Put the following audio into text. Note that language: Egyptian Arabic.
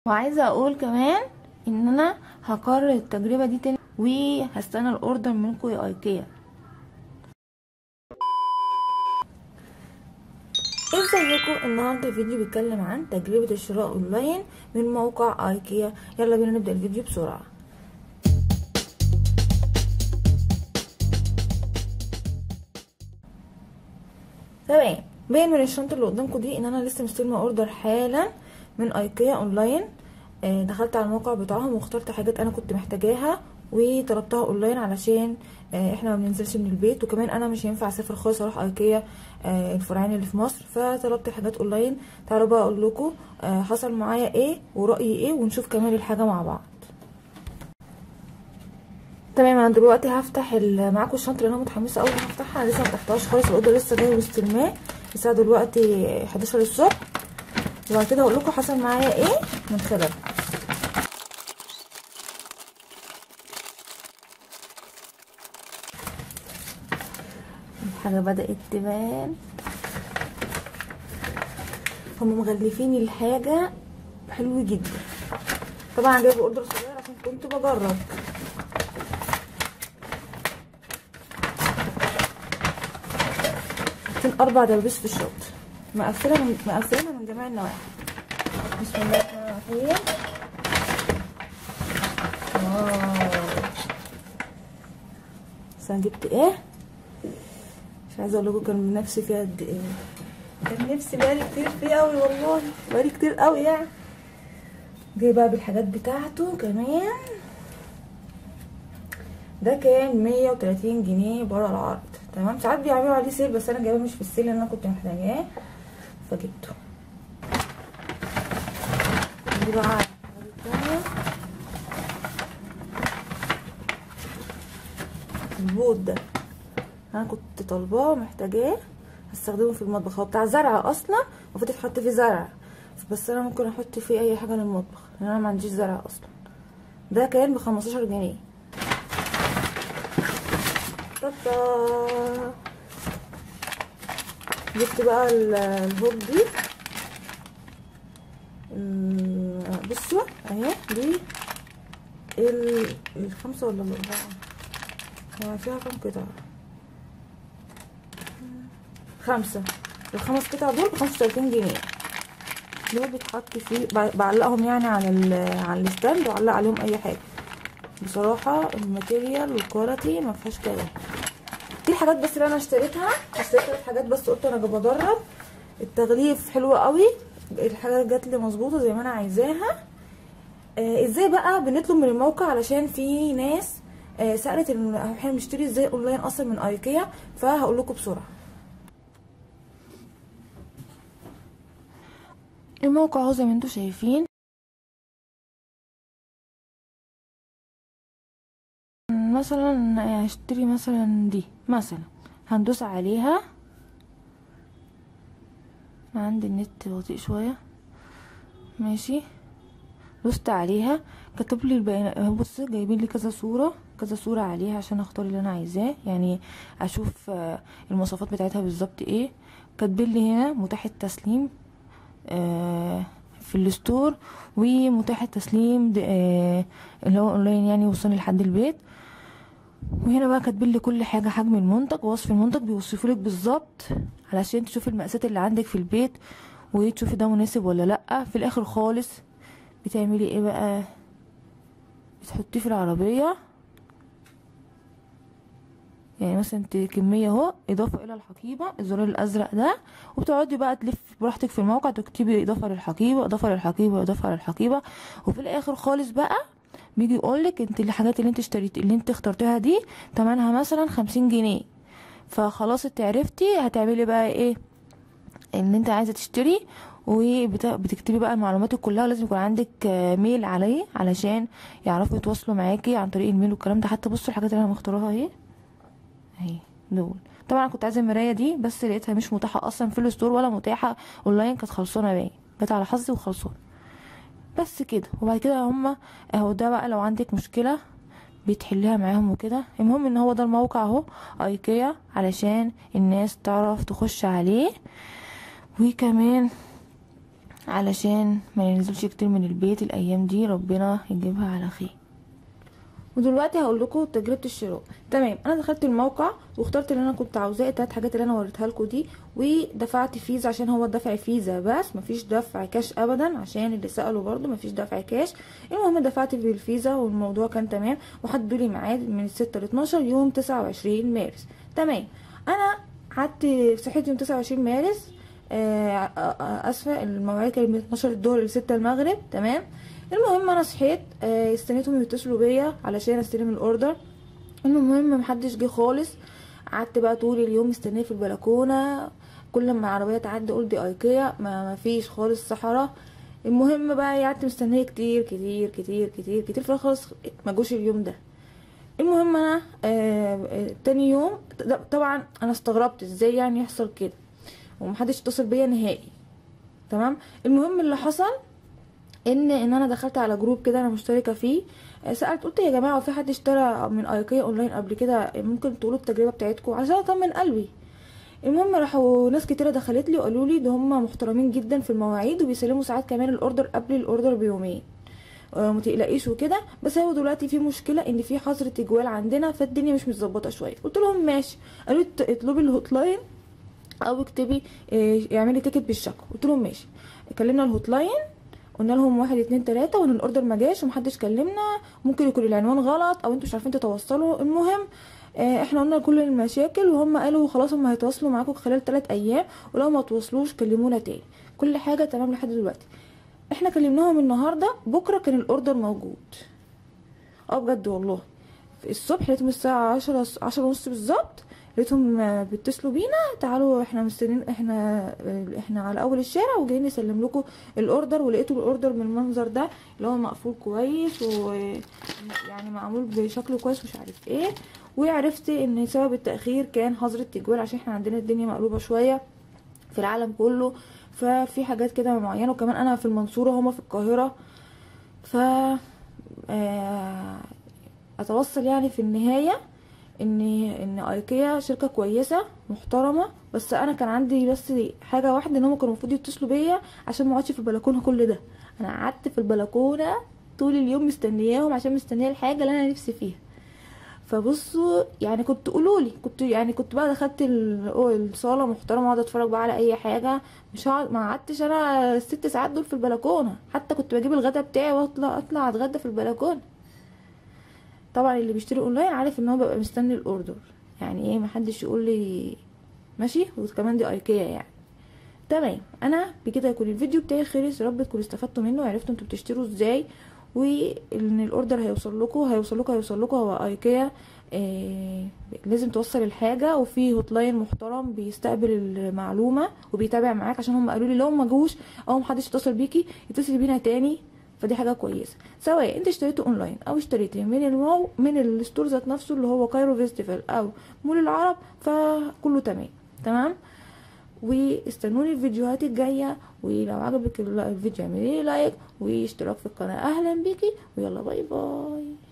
وعايزه اقول كمان ان انا هكرر التجربه دي تاني وهستنى الاوردر منكم يا ايكيا ازيكم النهارده الفيديو بيتكلم عن تجربه الشراء اونلاين من موقع ايكيا يلا بينا نبدا الفيديو بسرعه تمام باين من الشنطه اللي قدامكم دي ان انا لسه مستلمه اوردر حالا من ايكيا اونلاين آه دخلت على الموقع بتاعهم واخترت حاجات انا كنت محتاجاها وطلبتها اونلاين علشان آه احنا ما بننزلش من البيت وكمان انا مش هينفع اسافر خالص اروح ايكيا آه الفرعين اللي في مصر فطلبت حاجات اونلاين تعالوا بقى اقول لكم حصل معايا ايه ورايي ايه ونشوف كمان الحاجه مع بعض تمام انا دلوقتي هفتح معاكم الشنطه اللي انا متحمسه قوي هفتحها لسه ما فتحتهاش خالص الاوضه لسه جايه مستلماه الساعه دلوقتي 11 الصبح وبعد كده هقول لكم حصل معايا ايه من خلالها الحاجه بدات تبان هم مغلفين الحاجه حلو جدا طبعا جايبه اوردر صغير عشان كنت بجرب حاطين اربع دبابيس في الشوط مقفله من مقفلينها من جميع النواحي بسم الله الرحمن الرحيم واو بس انا جبت ايه مش عايزه اقول لكم كان نفسي فيها قد ايه كان نفسي بقالي كتير فيه قوي والله بقالي كتير قوي يعني جاي بقى بالحاجات بتاعته كمان ده كان مية وتلاتين جنيه برا العرض تمام ساعات بيعملوا عليه سيل بس انا جايباه مش في السيل اللي انا كنت محتاجاه فجبته دي بقى البوت ده انا كنت طالباه ومحتاجاه هستخدمه في المطبخ هو بتاع زرع اصلا المفروض يتحط فيه زرع بس انا ممكن احط فيه اي حاجه للمطبخ لان انا ما عنديش زرع اصلا ده كان بخمستاشر جنيه طبطا جبت بقى الهوب دي بصوا اهي دي الخمسة ولا الأربعة هو فيها كام قطعة خمسة الخمس قطع دول بخمسة وتلاتين جنيه دول بيتحط فيه بعلقهم يعني على على الستاند وعلق عليهم اي حاجة بصراحة الماتيريال والكواليتي ما فيهاش كلام دي الحاجات بس اللي انا اشتريتها اشتريت ثلاث حاجات بس قلت انا بجرب التغليف حلو قوي الحاجه جات لي مظبوطه زي ما انا عايزاها آه ازاي بقى بنطلب من الموقع علشان في ناس آه سالت ان احنا بنشتري ازاي اونلاين اصلا من ايكيا فهقول لكم بسرعه الموقع اهو زي ما انتم شايفين مثلا هشتري مثلا دي مثلا هندوس عليها عندي النت بطيء شوية ماشي دوست عليها كتب لي البيانات بص جايبين لي كذا صورة كذا صورة عليها عشان اختار اللي انا عايزاه يعني اشوف المواصفات بتاعتها بالظبط ايه كاتبين لي هنا متاح التسليم آه في الستور ومتاح التسليم آه اللي هو اونلاين يعني يوصلني لحد البيت وهنا بقى كاتبين لي كل حاجه حجم المنتج ووصف المنتج بيوصفوا لك بالظبط علشان تشوفي المقاسات اللي عندك في البيت وتشوفي ده مناسب ولا لا في الاخر خالص بتعملي ايه بقى بتحطيه في العربيه يعني مثلا كميه اهو اضافه الى الحقيبه الزرار الازرق ده وبتقعدي بقى تلف براحتك في الموقع تكتبي اضافه للحقيبه اضافه للحقيبه اضافه للحقيبه وفي الاخر خالص بقى بيجي يقولك انت الحاجات اللي انت اشتريت اللي انت اخترتها دي تمنها مثلا خمسين جنيه فخلاص انت عرفتي هتعملي بقى ايه ان انت عايزه تشتري وبتكتبي بقى المعلومات كلها لازم يكون عندك ميل عليه علشان يعرفوا يتواصلوا معاكي عن طريق الميل والكلام ده حتى بصوا الحاجات اللي انا مختارها اهي اهي دول طبعا كنت عايزه المرايه دي بس لقيتها مش متاحه اصلا في الستور ولا متاحه اونلاين كانت خلصانه باين جت على حظي وخلصانه بس كده وبعد كده هما اهو ده بقى لو عندك مشكله بتحلها معاهم وكده المهم ان هو ده الموقع اهو ايكيا علشان الناس تعرف تخش عليه وكمان علشان ما ننزلش كتير من البيت الايام دي ربنا يجيبها على خير ودلوقتي هقول لكم تجربه الشراء تمام انا دخلت الموقع واخترت اللي انا كنت عاوزاه التلات حاجات اللي انا وريتها لكم دي ودفعت فيزا عشان هو دفع فيزا بس مفيش دفع كاش ابدا عشان اللي سالوا برضو مفيش دفع كاش المهم دفعت بالفيزا والموضوع كان تمام وحددوا لي ميعاد من 6 ل 12 يوم 29 مارس تمام انا قعدت صحيت يوم 29 مارس آه، آه، آه، اسفه المواعيد كانت من 12 الظهر ل 6 المغرب تمام المهم انا صحيت آه، استنيتهم يتصلوا بيا علشان استلم الاوردر المهم محدش جه خالص قعدت بقى طول اليوم مستنيه في البلكونه كل ما عربيه تعدي اقول دي ايكيا ما ما فيش خالص صحراء المهم بقى قعدت مستنيه كتير كتير كتير كتير كتير في خالص ما جوش اليوم ده المهم انا آه آه، تاني يوم ط- طبعا انا استغربت ازاي يعني يحصل كده ومحدش اتصل بيا نهائي تمام المهم اللي حصل ان ان انا دخلت على جروب كده انا مشتركه فيه آه، سالت قلت يا جماعه في حد اشترى من ايكيا اونلاين قبل كده ممكن تقولوا التجربه بتاعتكم عشان اطمن قلبي المهم راحوا ناس كتيره دخلت لي وقالوا لي ده هم محترمين جدا في المواعيد وبيسلموا ساعات كمان الاوردر قبل الاوردر بيومين آه، متقلقيش وكده بس هو دلوقتي في مشكله ان في حظر تجوال عندنا فالدنيا مش متظبطه شويه قلت لهم ماشي قالوا لي ات- اطلبي الهوت لاين او اكتبي آه، اعملي تيكت بالشكوى قلت لهم ماشي كلمنا الهوت لاين قلنا لهم واحد اتنين تلاته وان الاوردر ما جاش ومحدش كلمنا ممكن يكون العنوان غلط او انتوا مش عارفين تتوصلوا المهم آه، احنا قلنا كل المشاكل وهم قالوا خلاص هم هيتواصلوا معاكم خلال 3 ايام ولو ما توصلوش كلمونا تاني كل حاجه تمام لحد دلوقتي احنا كلمناهم النهارده بكره كان الاوردر موجود اه بجد والله الصبح لقيتهم الساعة عشرة عشرة ونص بالظبط لقيتهم آه، بيتصلوا بينا تعالوا احنا مستنيين احنا آه، احنا على اول الشارع وجايين نسلم لكم الاوردر ولقيتوا الاوردر من المنظر ده اللي هو مقفول كويس و يعني معمول بشكل كويس مش عارف ايه وعرفت ان سبب التاخير كان حظر التجوال عشان احنا عندنا الدنيا مقلوبه شويه في العالم كله ففي حاجات كده معينه وكمان انا في المنصوره هما في القاهره ف آه، اتوصل يعني في النهايه ان ان ايكيا شركه كويسه محترمه بس انا كان عندي بس حاجه واحده ان هم كانوا المفروض يتصلوا بيا عشان ما اقعدش في البلكونه كل ده انا قعدت في البلكونه طول اليوم مستنياهم عشان مستنيه الحاجه اللي انا نفسي فيها فبصوا يعني كنت قولوا لي كنت يعني كنت بقى دخلت ال- الصاله محترمه اقعد اتفرج بقى على اي حاجه مش هقعد ما قعدتش انا الست ساعات دول في البلكونه حتى كنت بجيب الغدا بتاعي واطلع اطلع اتغدى في البلكونه طبعا اللي بيشتري اونلاين عارف ان هو بيبقى مستني الاوردر يعني ايه محدش يقول لي ماشي وكمان دي ايكيا يعني تمام انا بكده يكون الفيديو بتاعي خلص يا رب تكونوا استفدتوا منه وعرفتوا انتوا بتشتروا ازاي وان الاوردر هيوصل لكم هيوصل لكم هيوصل لكم هو ايكيا آه لازم توصل الحاجه وفي هوت لاين محترم بيستقبل المعلومه وبيتابع معاك عشان هم قالوا لي لو ما جوش او محدش اتصل بيكي اتصلي بينا تاني فدي حاجه كويسه سواء انت اشتريته اونلاين او اشتريته من المو من الستور ذات نفسه اللي هو كايرو فيستيفال او مول العرب فكله تمام تمام واستنوني الفيديوهات الجايه ولو عجبك ال- الفيديو اعملي لايك واشتراك في القناه اهلا بيكي ويلا باي باي